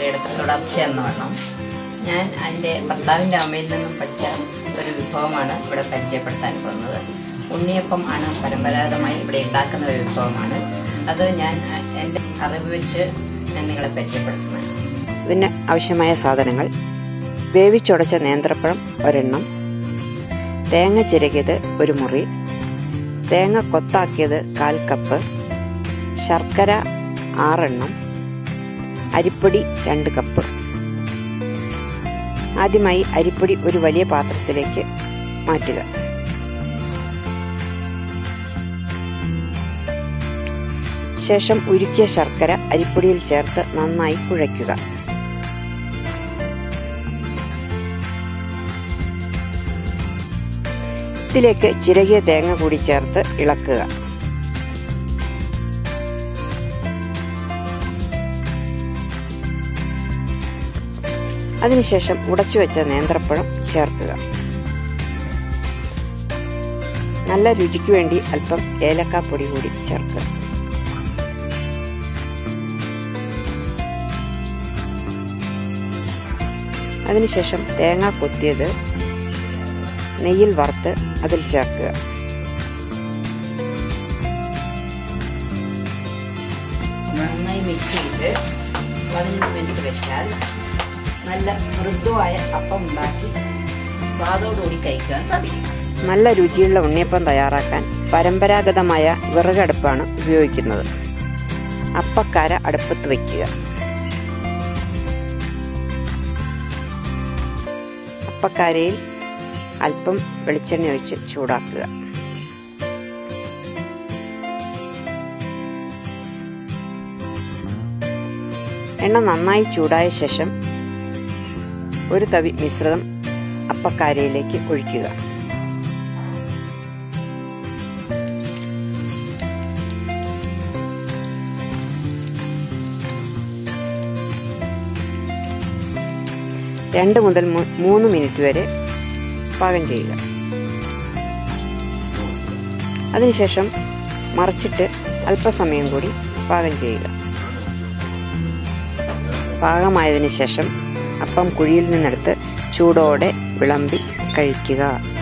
പരിപാടിയുടെ തുടർച്ച എന്ന് വേണം ഞാൻ എൻ്റെ ഭർത്താവിൻ്റെ അമ്മയിൽ നിന്നും പഠിച്ച ഒരു വിഭവമാണ് ഇവിടെ പരിചയപ്പെടുത്താൻ പോകുന്നത് ഉണ്ണിയപ്പം ആണ് പരമ്പരാഗതമായി ഇവിടെ ഉണ്ടാക്കുന്ന ഒരു വിഭവമാണ് അത് ഞാൻ എൻ്റെ അറിവ് വെച്ച് ഞാൻ നിങ്ങളെ പരിചയപ്പെടുത്തുന്നത് ഇതിന് ആവശ്യമായ സാധനങ്ങൾ വേവിച്ചുടച്ച നേന്ത്രപ്പഴം ഒരെണ്ണം തേങ്ങ ചിരകിയത് ഒരു മുറി തേങ്ങ കൊത്താക്കിയത് കാൽ കപ്പ് ശർക്കര ആറെണ്ണം അരിപ്പൊടി രണ്ട് കപ്പ് ആദ്യമായി അരിപ്പൊടി ഒരു വലിയ പാത്രത്തിലേക്ക് മാറ്റുക ശേഷം ഉരുക്കിയ ശർക്കര അരിപ്പൊടിയിൽ ചേർത്ത് നന്നായി കുഴയ്ക്കുക ഇതിലേക്ക് ചിരകിയ തേങ്ങ കൂടി ചേർത്ത് ഇളക്കുക അതിനുശേഷം ഉടച്ചു വെച്ച നേന്ത്രപ്പഴം ചേർക്കുക നല്ല രുചിക്ക് വേണ്ടി അല്പം ഏലക്കാപ്പൊടി കൂടി ചേർക്കുക അതിനുശേഷം തേങ്ങ കൊത്തിയത് നെയ്യിൽ വറുത്ത് അതിൽ ചേർക്കുക നന്നായി മിക്സ് ചെയ്ത് പതിനഞ്ച് മിനിറ്റ് വെച്ചാൽ നല്ല മൃദുവായ അപ്പം ഉണ്ടാക്കി സ്വാദോടുകൂടി കഴിക്കാൻ സാധിക്കും നല്ല രുചിയുള്ള ഉണ്ണിയപ്പം തയ്യാറാക്കാൻ പരമ്പരാഗതമായ വിറകടുപ്പാണ് ഉപയോഗിക്കുന്നത് അപ്പക്കാര അടുപ്പത്ത് വയ്ക്കുക അപ്പക്കാരയിൽ അല്പം വെളിച്ചെണ്ണ ഒഴിച്ച് ചൂടാക്കുക എണ്ണ നന്നായി ചൂടായ ശേഷം ഒരു തവി മിശ്രിതം അപ്പക്കാരയിലേക്ക് ഒഴിക്കുക രണ്ട് മുതൽ മൂ- മൂന്ന് മിനിറ്റ് വരെ പാകം ചെയ്യുക അതിനുശേഷം മറിച്ചിട്ട് അല്പസമയം കൂടി പാകം ചെയ്യുക പാകമായതിനു ശേഷം അപ്പം കുഴിയിൽ നിന്നെടുത്ത് ചൂടോടെ വിളമ്പി കഴിക്കുക